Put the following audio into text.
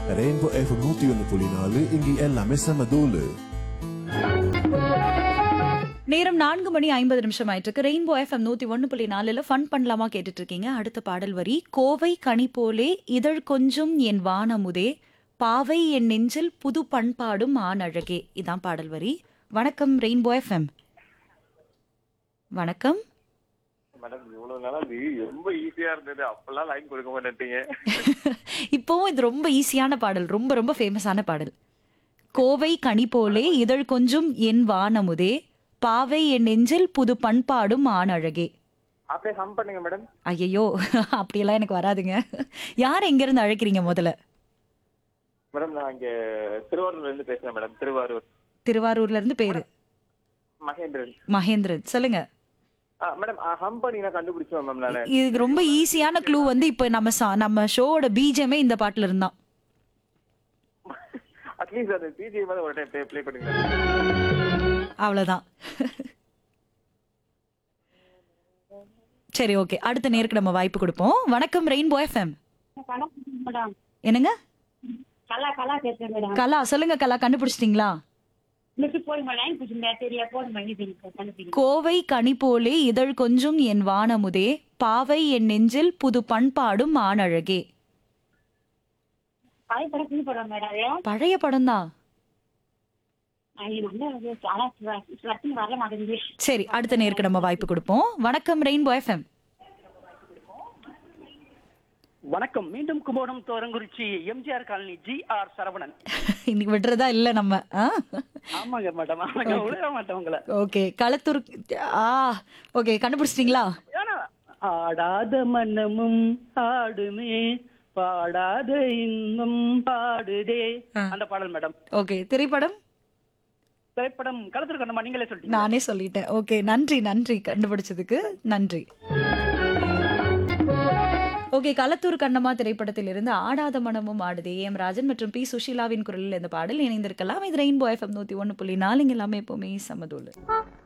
Rainbow FM நூத்தி ஒன்று புள்ளி நாலு இங்கே எல்லாமே செம தூளு நேரம் நான்கு மணி ஐம்பது நிமிஷம் ஆயிட்டு இருக்கு ரெயின்போ எஃப்எம் நூத்தி ஒன்னு புள்ளி நாலுல ஃபன் பண்ணலாமா கேட்டுட்டு இருக்கீங்க அடுத்த பாடல் வரி கோவை கனி போலே இதழ் கொஞ்சம் என் வானமுதே பாவை என் நெஞ்சில் புது பண்பாடும் ஆண் அழகே இதான் பாடல் வரி வணக்கம் ரெயின்போ எஃப்எம் வணக்கம் மேடம் இவ்வளவு நாளா இது ரொம்ப ஈஸியா இருந்தது அப்பெல்லாம் லைன் கொடுக்க மாட்டேங்க இப்போவும் இது ரொம்ப ஈஸியான பாடல் ரொம்ப ரொம்ப ஃபேமஸான பாடல் கோவை கனி போலே இதழ் கொஞ்சம் என் வானமுதே பாவை என் நெஞ்சில் புது பண்பாடும் ஆண் அழகே அப்படியே ஹம் பண்ணுங்க மேடம் ஐயோ அப்படியெல்லாம் எனக்கு வராதுங்க யார் எங்க இருந்து அழைக்கிறீங்க முதல்ல மேடம் நான் இங்க திருவாரூர்ல இருந்து பேசுறேன் மேடம் திருவாரூர் திருவாரூர்ல இருந்து பேரு மகேந்திரன் மகேந்திரன் சொல்லுங்க ஆ, மேடம் ஹம் பண்ணீங்கன்னா கண்டுபிடிச்சோம் மேம் நானு இது ரொம்ப ஈஸியான க்ளூ வந்து இப்ப நம்ம சா- நம்ம ஷோவோட பீஜமே இந்த பாட்டுல இருந்தான் அட்லீஸ்ட் அந்த பிஜி மாதிரி ஒரு டைம் ப்ளே பண்ணுங்க அவ்வளவுதான் சரி ஓகே அடுத்த நேருக்கு நம்ம வாய்ப்பு கொடுப்போம் வணக்கம் ரெயின்போ எஃப்எம் கலா மேடம் என்னங்க கலா கலா பேசுறேன் மேடம் கலா சொல்லுங்க கலா கண்டுபிடிச்சிட்டீங்களா மிஸ் போய் லைன் பிடிச்சிருந்தா தெரியா போன் பண்ணி கண்டுபிடிங்க கோவை கனி போலே இதழ் கொஞ்சம் என் வானமுதே பாவை என் நெஞ்சில் புது பண்பாடும் ஆணழகே பழைய படம் புது படம் மேடம் அது பழைய படம் தான் ஐயோ, நல்ல இது. ஆனா சத்தியம் வர மாட்டேங்குது சரி அடுத்த நேருக்கு நம்ம வாய்ப்பு கொடுப்போம் வணக்கம் ரெயின்போ எஃப்எம் வணக்கம் மீண்டும் Kumbakonam Thorangurichi MGR colony G R Saravanan இன்னைக்கு விடுறதா இல்ல நம்ம ஆமாங்க மேடம் ஆமாங்க விட மாட்டேன் உங்களை ஓகே களத்தூர் ஆ ஓகே கண்டுபிடிச்சிட்டீங்களா ஏன்னா ஆடாத மன்னமும் ஆடுமே பாடாத இன்பம் பாடுதே அந்த பாடல் மேடம் ஓகே திரைப்படம் திரைப்படம் களத்தில் கண்டமா நீங்களே சொல்லிட்டீங்க நானே சொல்லிட்டேன் ஓகே நன்றி நன்றி கண்டுபிடிச்சதுக்கு நன்றி ஓகே களத்தூர் கண்ணம்மா திரைப்படத்திலிருந்து ஆடாத மனமும் ஆடுதே எம் ராஜன் மற்றும் பி சுஷீலாவின் குரலில் இந்த பாடல் இணைந்திருக்கலாம் இது ரெயின்போ எஃப்எம் நூத்தி ஒன்று புள்ளி நாலு இங்க எல்லாமே எப்பவுமே சமதூள்